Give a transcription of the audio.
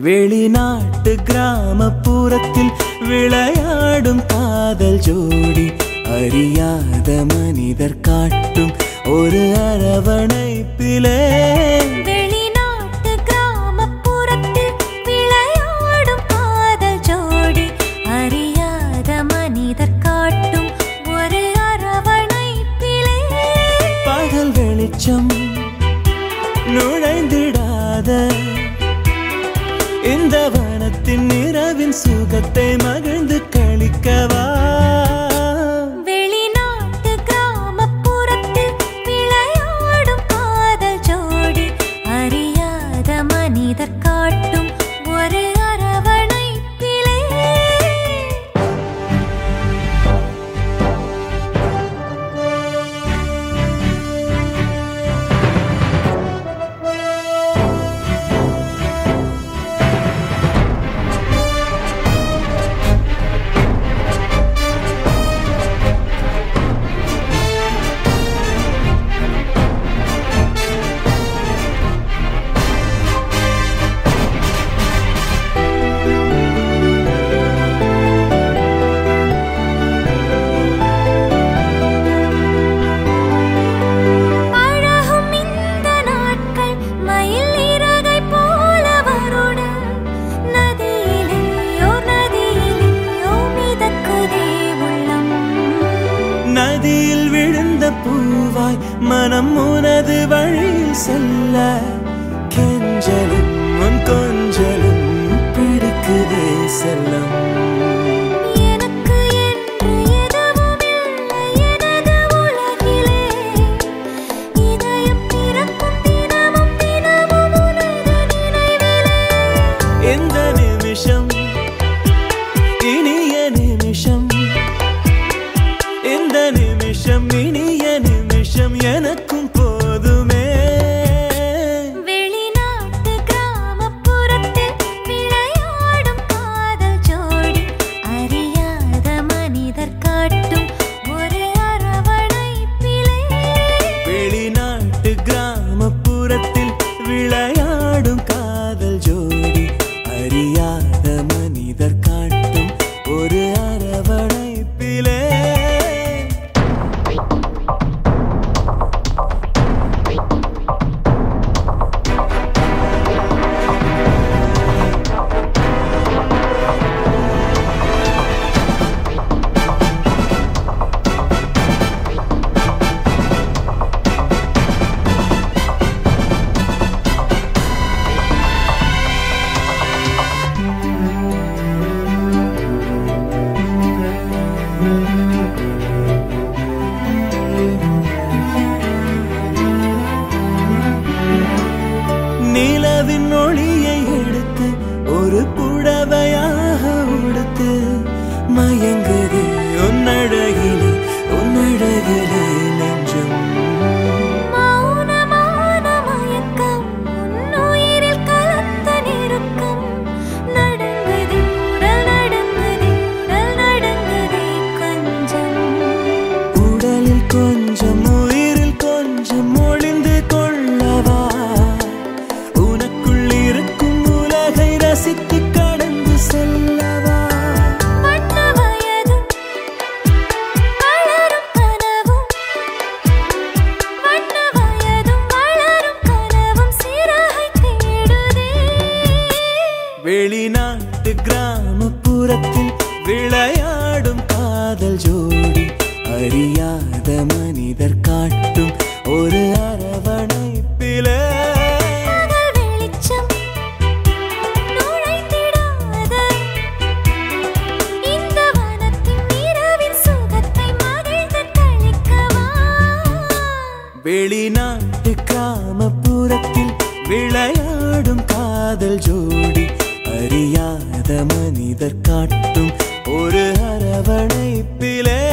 வெளிநாட்டு கிராமப்புறத்தில் விளையாடும் காதல் ஜோடி அறியாத மனிதர் காட்டும் ஒரு அரவணைப்பிலே வெளிநாட்டு கிராமப்புறத்தில் விளையாடும் காதல் ஜோடி அறியாத மனிதர் காட்டும் ஒரு அரவணைப்பிலே பகல் வெளிச்சம் நுழைந்திடாத இந்த வனத்தின் இரவின் சுகத்தை மகிழ்ந்து கழிக்கவா வெளிநாட்டு கிராமப்புறத்தில் விளையாடும் காதல் ஜோடி அறியாத மனிதர் காட்டும் ஒரு அரவணைப்பிலே அழகும் இந்த நாட்கள் மயில் இறகை போல வருட நதியிலேயோ நதியிலேயோ மிதக்குதே உள்ளம் நதியில் விழுந்த பூவாய் மனம் உனது வழியில் செல்ல கெஞ்சலும் உன் கொஞ்சலும் பிடிக்குதே செல்லம் எனக்கு என்று எதுவும் இல்லை எனது உலகிலே இதயம் பிறக்கும் தினமும் தினமும் உனது நினைவிலே இந்த நிமிஷம் இனிய நிமிஷம் இந்த நிமிஷம் இனிய நிமிஷம் எனக்கும் போதுமே வெளிநாட்டு கிராமப்புறத்தில் விளையாடும் காதல் ஜோடி அறியாத மனிதர் காட்டும் ஒரு அரவணைப்பிலே வெளிநாட்டு கிராமப்புறத்தில் விளையாடும் காதல் ஜோடி அறியாத மனிதர் காட்டும் ஒரு அரவணைப்பிலே நிலவின் ஒளியை எடுத்து ஒரு புடவையாக உடுத்து மயங்குது உன்னழகிலே உன்னழகிலே நெஞ்சம் மௌனமான மயக்கம் உன்னுயிரில் கலந்த நெருக்கம் நடுங்குதே உடல் நடுங்குதே உடல் நடுங்குதே கொஞ்சம் உடலில் கொஞ்சம் உயிரில் கொஞ்சம் ஒளிந்து கொள்ளவா உனக்குள் இருக்கும் உலகை ரசித்து கடந்து செல்லவா வண்ண வயதும் வளரும் கனவும் வண்ண வயதும் வளரும் கனவும் சிறகை தேடுதே வெளிநாட்டு கிராமப்புறத்தில் விளையாடும் காதல் ஜோடி அறியாத மனிதர் காட்டும் ஒரு அரவணைப்பிலே பகல் வெளிச்சம் நுழைந்திடாத இந்த வனத்தின் இரவின் சுகத்தை மகிழ்ந்து கழிக்கவா வெளிநாட்டு கிராமப்புறத்தில் விளையாடும் காதல் ஜோடி அறியாத மனிதர் காட்டும் ஒரு அரவணைப்பிலே